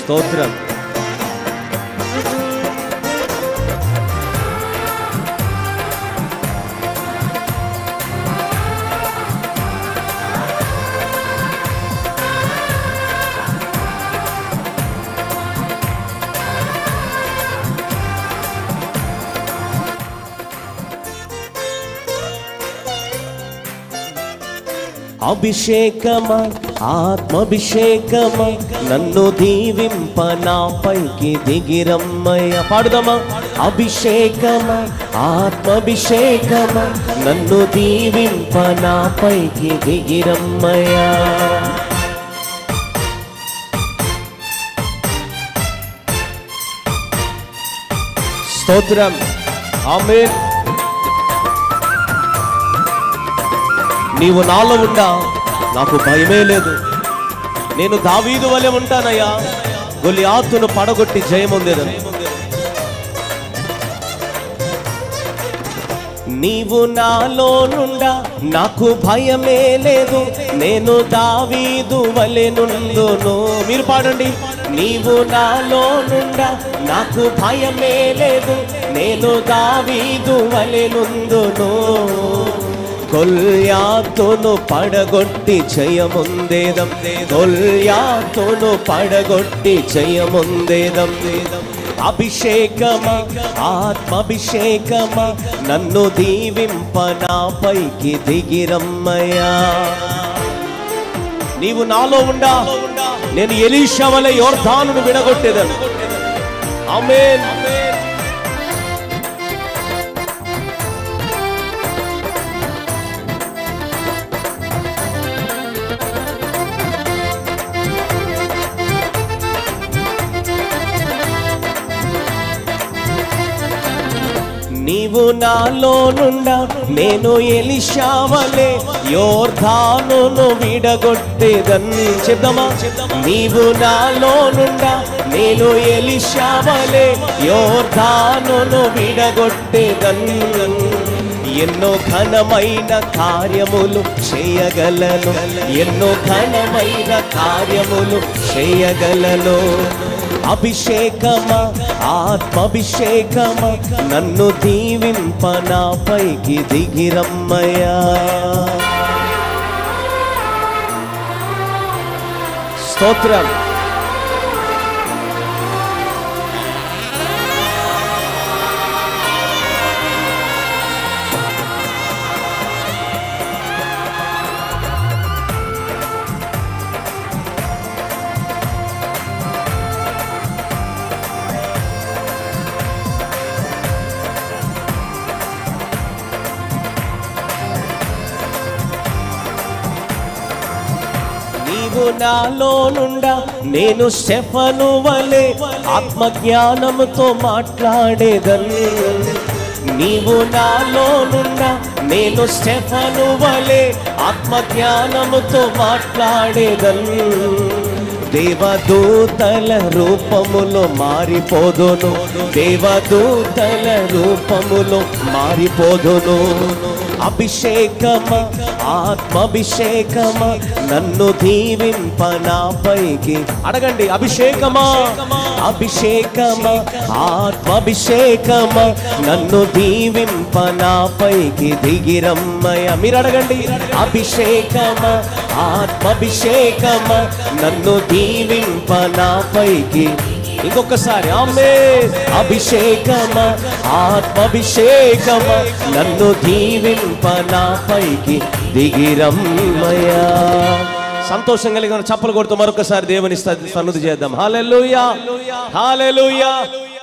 స్తోత్రం అభిషేకమా ఆత్మభిషేకమా నన్ను దీవింప నా పైకి దిగిరమ్మయ్య పాడుదామా అభిషేకమా ఆత్మభిషేకమా నన్ను దీవింప నా పైకి దిగిరమ్మయ్యా స్తోత్రం ఆమేన్ నీవు నాలో ఉండా నాకు భయమే లేదు నేను దావీదు వలె ఉంటానయ్యా గొలియాతును పడగొట్టి జయముందేదని నీవు నాలో నుండా నాకు భయమే లేదు నేను దావీదు వలె నుందును మీరు పాడండి నీవు నాలో నుండా నాకు భయమే లేదు నేను దావీదు వలె నుందును గొల్యాతును పడగొట్టి జయముందేదం గొల్యాతును పడగొట్టి జయముందేదం అభిషేకమ ఆత్మభిషేకమ నన్ను దీవింప నా పైకి దిగిరమ్మయ్యా నీవు నాలో ఉండా నేను ఎలీషా వలె యోర్ధానును విడగొట్టేదను ఆమేన్ నీవు నాలో నుండా నేను ఎలిషావలే యోర్ధానును విడగొట్టేదన్ చెప్దామా నీవు నాలో నుండా నేను ఎలిషావలే యోర్ధానును విడగొట్టేదన్ ఎన్నో ఘనమైన కార్యములు చేయగలను ఎన్నో ఘనమైన కార్యములు చేయగలను అభిషేకమా ఆత్మభిషేకమా నన్ను దీవింప నా పైకి దిగిరమ్మయ్యా స్తోత్రం నీవు నాలో నుండా నేను స్టెఫను వలె ఆత్మజ్ఞానముతో మాట్లాడేదని నీవు నాలో నుండా నేను స్టెఫను వలె ఆత్మజ్ఞానముతో మాట్లాడేదని దేవదూతల రూపములో మారిపోదును దేవదూతల రూపములో మారిపోదును అభిషేకమ ఆత్మభిషేకమ నన్ను దీవింప నా పైకి అడగండి అభిషేకమా అభిషేకమ ఆత్మభిషేకమ నన్ను దీవింప నా పైకి దిగిరమ్మయ మీరు అడగండి అభిషేకమ ఆత్మభిషేకమ నన్ను దీవింప నా పైకి ఇంకొకసారి ఆమె అభిషేకమ ఆత్మభిషేకమ నన్ను దీవింప నా పైకి దిగిరమ్మయ్యా సంతోషం కలిగిన చప్పలు కొడుతూ మరొకసారి దేవుని సన్నుది చేద్దాం హాలెలూయా హాలెలూయా